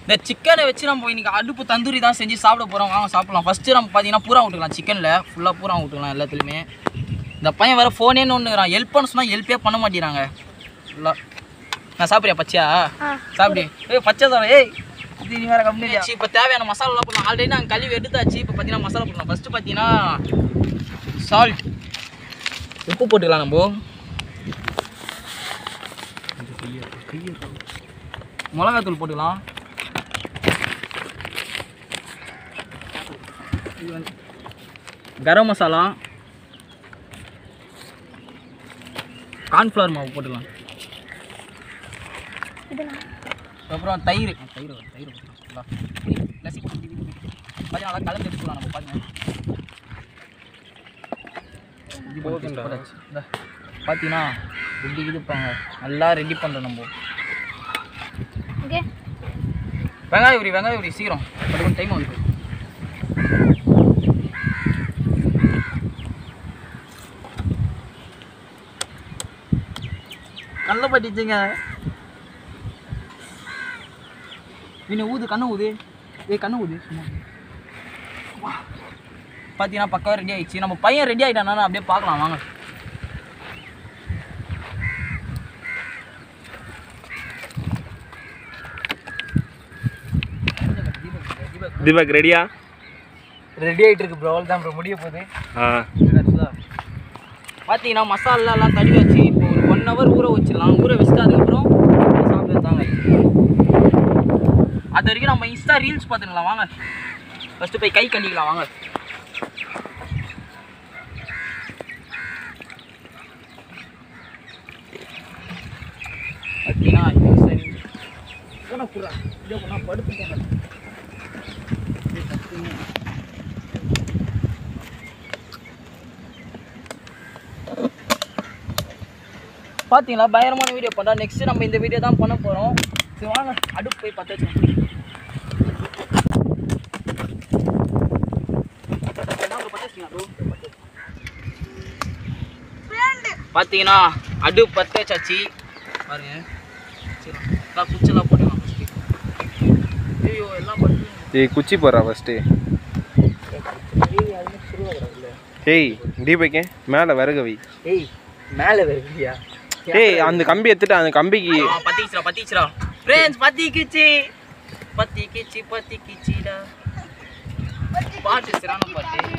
இந்த சிக்கனை வச்சு நம்ம இன்னைக்கு அடுப்பு தந்தூரி தான் செஞ்சு சாப்பிட போகிறோம் வாங்க சாப்பிடலாம் ஃபஸ்ட்டு நம்ம பார்த்தீங்கன்னா பூரா விட்டுக்கலாம் சிக்கனில் ஃபுல்லாக பூரா விட்டுக்கலாம் எல்லாத்துலேயுமே இந்த பையன் வேறு ஃபோனேன்னு ஒன்று ஹெல்ப் பண்ண சொன்னால் ஹெல்ப்பே பண்ண மாட்டேங்கிறாங்க ஃபுல்லாக நான் சாப்பிட்றியா பச்சையா சாப்பிடு ஏய் பச்சை சாப்பிடு ஏய் இது நீ வேற கம்பெனி இப்போ தேவையான மசாலாலாம் போடலாம் ஆல்ரெடி நாங்கள் கழுவி எடுத்தாச்சு இப்போ பார்த்தீங்கன்னா மசாலா போடலாம் ஃபஸ்ட்டு பார்த்தீங்கன்னா சால்ட் உப்பு போட்டுக்கலாம் நம்ம மிளகாத்தூள் போட்டுக்கலாம் இது வந்து கரம் மசாலா கார்ன்ஃப்ளவர் மாவு போட்டுக்கலாம் அப்புறம் தயிர் தயிர் வரும், தயிர் போட்டுக்கலாம் லசி போட்டு கொஞ்சம் நல்லா கலந்து எடுத்துக்கலாம் நம்ம பாருங்க இது போட்டு போட்டாச்சு. இந்தா, பார்த்தீங்கன்னா ரெடி இதுப்பாங்க நல்லா ரெடி பண்ணுறோம் நம்ம ஓகே வெங்காய உரி வெங்காய உரி சீக்கிரம் படுக்கும் டைம் வந்து கல்ல பட்டிச்சுங்க இன்னும் ஊது கண்ணு ஊது ஏய் கண்ணு ஊது சும்மா வா. பார்த்தீங்கன்னா பக்காவாக ரெடி ஆயிடுச்சு நம்ம பையன் ரெடி ஆகிட்டானா அப்படியே பார்க்கலாம் வாங்க தீபக் ரெடியா ரெடி ஆகிட்டு இருக்கு ப்ரோ தான் ப்ரோ முடிய போகுது ஆ பார்த்தீங்கன்னா மசாலாலாம் தடவி வச்சு இப்போ ஒரு ஒன் ஹவர் ஊற வச்சிடலாம் ஊற வச்சுட்டு அதுக்கப்புறம் சாப்பிட்டு தாங்க அது வரைக்கும் நம்ம இன்ஸ்டா ரீல்ஸ் பார்த்துக்கலாம் வாங்க ஃபஸ்ட்டு போய் கை கண்டிக்கலாம் வாங்க பார்த்தீங்கன்னா இது சரி போன புறா இதோ போனா படுத்துக்கோங்க பார்த்தீங்களா பயங்கரமான வீடியோ பண்ணா நெக்ஸ்ட் நம்ம இந்த வீடியோ தான் பண்ண போகிறோம் சரி வாங்க அடுப்பு போய் பற்ற வச்சு பார்த்தீங்கன்னா அடுப்பு பற்ற வச்சாச்சு பாருங்க சரி எல்லாம் குச்செல்லாம் போட்டுக்கலாம் ஃபஸ்ட்டு ஐயோ எல்லாம் பட்டு ஏய் குச்சி போடுறா ஃபஸ்ட்டு ஏய் தீபக்கே மேலே விறகு வை ஏய் மேலே வருவியா ஏய் அந்த கம்பி எடுத்துட்டு அந்த கம்பிக்கு ஆ, பத்திக்கிச்சுடா பத்திக்கிச்சுடா ஃப்ரெண்ட்ஸ் பத்திக்கிச்சு பத்திக்கிச்சு பத்திக்கிச்சுடா பாட்டு சிறான பாட்டு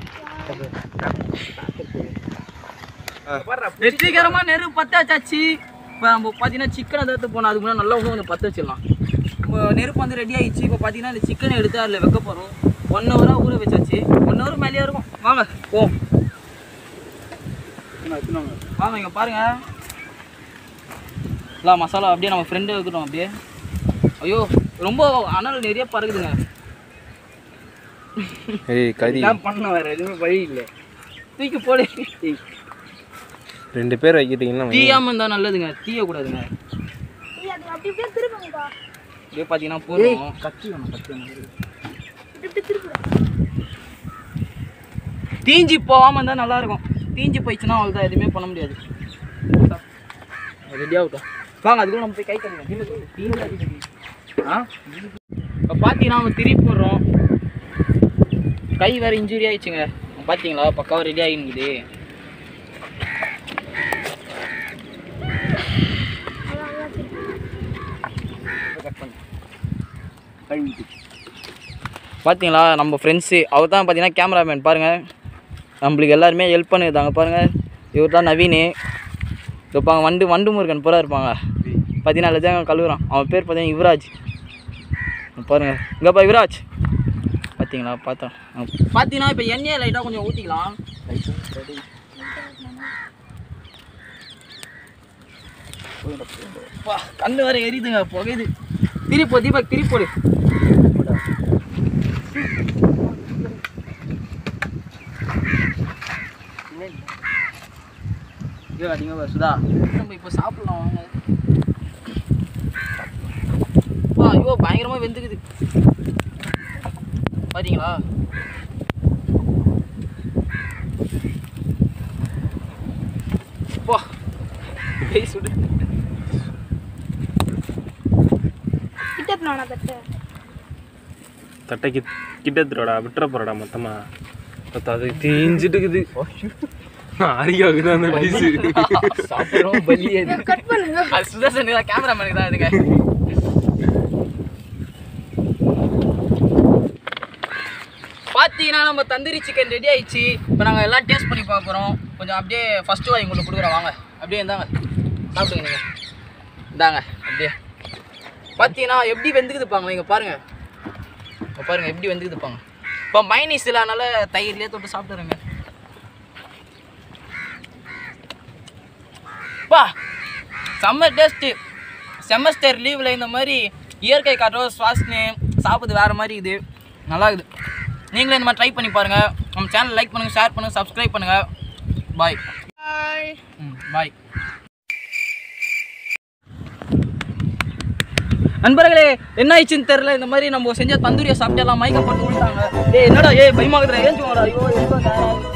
வெற்றிகரமா நெருப்பு பத்த வச்சாச்சு இப்போ நம்ம பார்த்தீங்கன்னா சிக்கனை எடுத்து போனோம் அதுக்கு முன்னாடி நல்லா இன்னும் கொஞ்சம் பற்ற வச்சிடலாம் இப்போ நெருப்பு வந்து ரெடி ஆயிடுச்சு இப்போ பார்த்தீங்கன்னா இந்த சிக்கனை எடுத்து அதில் வைக்க போகிறோம் ஒன் ஹவராக ஊற வச்சாச்சு ஒன் ஹவர் மேலேயே இருக்கும் வாங்க போ வாங்க இங்கே பாருங்க எல்லாம் மசாலா அப்படியே நம்ம ஃப்ரெண்டு வைக்கட்டும் அப்படியே ஐயோ ரொம்ப அனல் நிறைய பறக்குதுங்க ஏய் கறி பண்ண வேற எதுவுமே வழி இல்லை தூக்கி போடு ரெண்டு பேர் வைக்கிட்டீங்கன்னா வை. தீயாம இருந்தா நல்லதுங்க தீயக்கூடாதுங்க இது அது அப்படி இப்படியே திரும்புங்கப்பா அப்படியே பார்த்தீங்கன்னா போதும் கத்தி வேணும் கத்தி வேணும் இப்படி இப்படி திரும்புங்க தீஞ்சி போகாம இருந்தா நல்லா இருக்கும் தீஞ்சி போயிடுச்சுன்னா அவ்வளோதான் எதுவுமே பண்ண முடியாது ரெடி ஆகட்டும் வாங்க அதுக்குள்ள நம்ம போய் கை கழுவிக்கலாம் ஆ இப்போ பார்த்தீங்கன்னா நம்ம திருப்பி போடுறோம் கை வேற இன்ஜுரி ஆயிடுச்சுங்க பார்த்தீங்களா பக்காவாக ரெடி ஆகினுக்குது பார்த்தீங்களா நம்ம ஃப்ரெண்ட்ஸு அவர் தான் பார்த்தீங்கன்னா கேமராமேன் பாருங்கள் நம்மளுக்கு எல்லாருமே ஹெல்ப் பண்ணியிருந்தாங்க பாருங்கள் இவர் தான் நவீன் இருப்பாங்க வண்டு வண்டு முருகன் பூரா இருப்பாங்க பார்த்தீங்கன்னா எல்லாத்தையும் கழுவுறான் அவன் பேர் பார்த்தீங்கன்னா யுவராஜ் பாருங்கள் இங்கேப்பா யுவராஜ் பார்த்தீங்களா பார்த்தா பார்த்தீங்கன்னா இப்போ எண்ணெயை லைட்டாக கொஞ்சம் ஊற்றிக்கலாம் கண்ணு வேற எரியுதுங்க புகையுது திருப்போ தீபக் திருப்போடு ஐயோ அதிகமாக சுதா நம்ம இப்போ சாப்பிடலாம் வாங்க வா ஐயோ பயங்கரமாக வெந்துக்குது பார்த்தீங்களா வா கை சுடு கிட்ட எடுத்துட்டு வாண்ணா தட்டு தட்டை கிட் கிட்ட எடுத்துடா விட்டுற போறடா மொத்தமா பத்து அது தீஞ்சிட்டு இருக்குது ஆரியாவுக்கு தான் அந்த பீஸு சாப்பிட்றோம் பலி அது கட் பண்ணுங்க அது சுதர்சனுக்கு தான் கேமராமேனுக்கு தான் இதுங்க பார்த்தீங்கன்னா நம்ம தந்தூரி சிக்கன் ரெடி ஆயிடுச்சு இப்போ நாங்கள் எல்லாம் டேஸ்ட் பண்ணி பார்க்க போகிறோம் கொஞ்சம் அப்படியே ஃபஸ்ட்டு வாங்கி உங்களுக்கு கொடுக்குறோம் வாங்க அப்படியே இந்தாங்க சாப்பிடுங்க நீங்கள் இந்தாங்க அப்படியே பார்த்தீங்கன்னா எப்படி வெந்துக்குதுப்பாங்க இங்கே பாருங்கள் இப்போ பாருங்கள் எப்படி வெந்துக்குதுப்பாங்க இப்போ மைனீஸ் இல்லாதனால தயிர்லேயே தொட்டு சாப்பிட்டுருங்க பா செம்ம டேஸ்ட்டு செமஸ்டர் லீவில் இந்த மாதிரி இயற்கை காற்றோ சுவாசனை சாப்பிடுறது வேறு மாதிரி இது நல்லா இருக்குது நீங்களும் இந்த மாதிரி ட்ரை பண்ணி பாருங்கள் நம்ம சேனல் லைக் பண்ணுங்கள் ஷேர் பண்ணுங்கள் சப்ஸ்கிரைப் பண்ணுங்கள் பாய் பாய் ம் பாய் நண்பர்களே என்ன ஆயிடுச்சுன்னு தெரில இந்த மாதிரி நம்ம செஞ்ச தந்தூரியை சாப்பிட்டு எல்லாம் மயக்கம் போட்டு விட்டாங்க ஏய் என்னடா ஏய் பயமாகுதுடா ஏன் ஐயோ